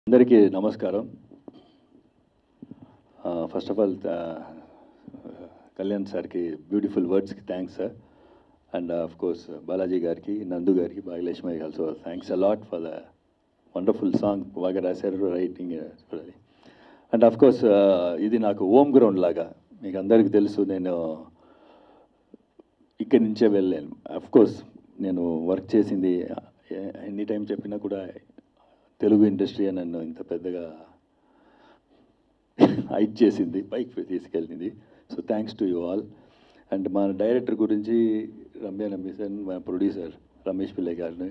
అందరికీ నమస్కారం first of all Kalyan సార్కి బ్యూటిఫుల్ వర్డ్స్కి thanks sir and of course Balaji గారికి నందు గారికి Bhagyalakshmi also thanks a lot for the wonderful song బాగా రాశారు రైటింగ్ చూడాలి అండ్ ఆఫ్ కోర్స్ ఇది నాకు హోమ్ గ్రౌండ్ లాగా మీకు అందరికీ తెలుసు నేను ఇక్కడి నుంచే వెళ్ళాను అఫ్ కోర్స్ నేను వర్క్ చేసింది ఎనీ టైం చెప్పినా కూడా తెలుగు ఇండస్ట్రీ నన్ను ఇంత పెద్దగా హైట్ చేసింది పైకి తీసుకెళ్ళింది so thanks to you all and మా డైరెక్టర్ గురించి రమ్య నమ్మేసన్ మా ప్రొడ్యూసర్ రమేష్ పిల్లయ్య గారిని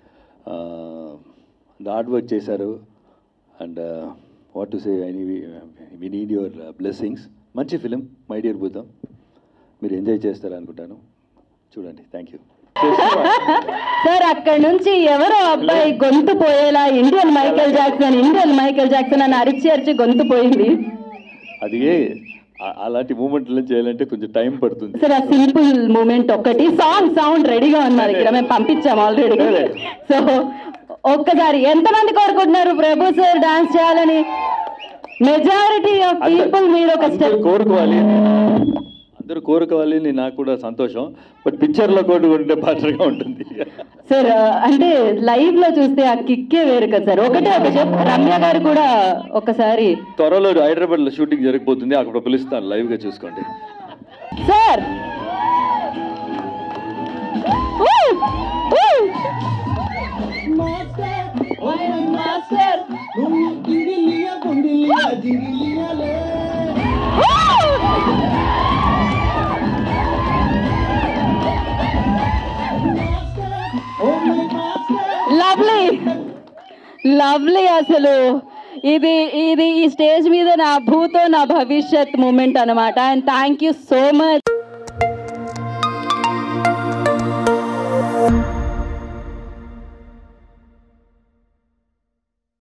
హార్డ్ వర్క్ చేశారు and what to say any we need your blessings మంచి ఫిలిం మై డియర్ భూతం మీరు ఎంజాయ్ చేస్తారు అనుకుంటాను చూడండి థ్యాంక్ యూ సార్ అక్కడ నుంచి ఎవరో అబ్బాయి గొంతు పోయేలా Indian Michael Jackson Indian Michael Jackson అని అరిచి అరిచి గొంతు పోయింది అది ఆ- అలాంటి మూమెంట్లు చేయాలంటే కొంచెం టైం పడుతుంది సార్ ఆ సింపుల్ మూమెంట్ ఒకటి సాంగ్ సౌండ్ రెడీగా ఉంది మా దగ్గర మేము పంపించాం ఆల్రెడీ సో ఒక్కసారి ఎంతమంది కోరుకుంటున్నారు ప్రభు సార్ డాన్స్ చేయాలని మెజారిటీ ఆఫ్ పీపుల్ మీరు ఒక అందరూ స్టెప్ కోరుకోవాలి అందరూ కోరుకోవాలి అని నాకు కూడా సంతోషం బట్ పిక్చర్లో కోరుకుంటే బెటర్గా ఉంటుంది సార్ అంటే లైవ్ లో చూస్తే ఆ కిక్కే వేరు కదా సార్ ఒకటే ఒక స్టెప్ రమ్య గారు కూడా ఒకసారి త్వరలో హైదరాబాద్లో షూటింగ్ జరిగిపోతుంది అక్కడ పిలుస్తాను లైవ్గా చూసుకోండి సార్ జిగిలియా గుండిలియా జిగిలియాలే oh my master lovely lovely అసలు ఇది ఇది ఈ స్టేజ్ మీద నా భూతో నా భవిష్యత్ మూమెంట్ అనమాట and thank you so much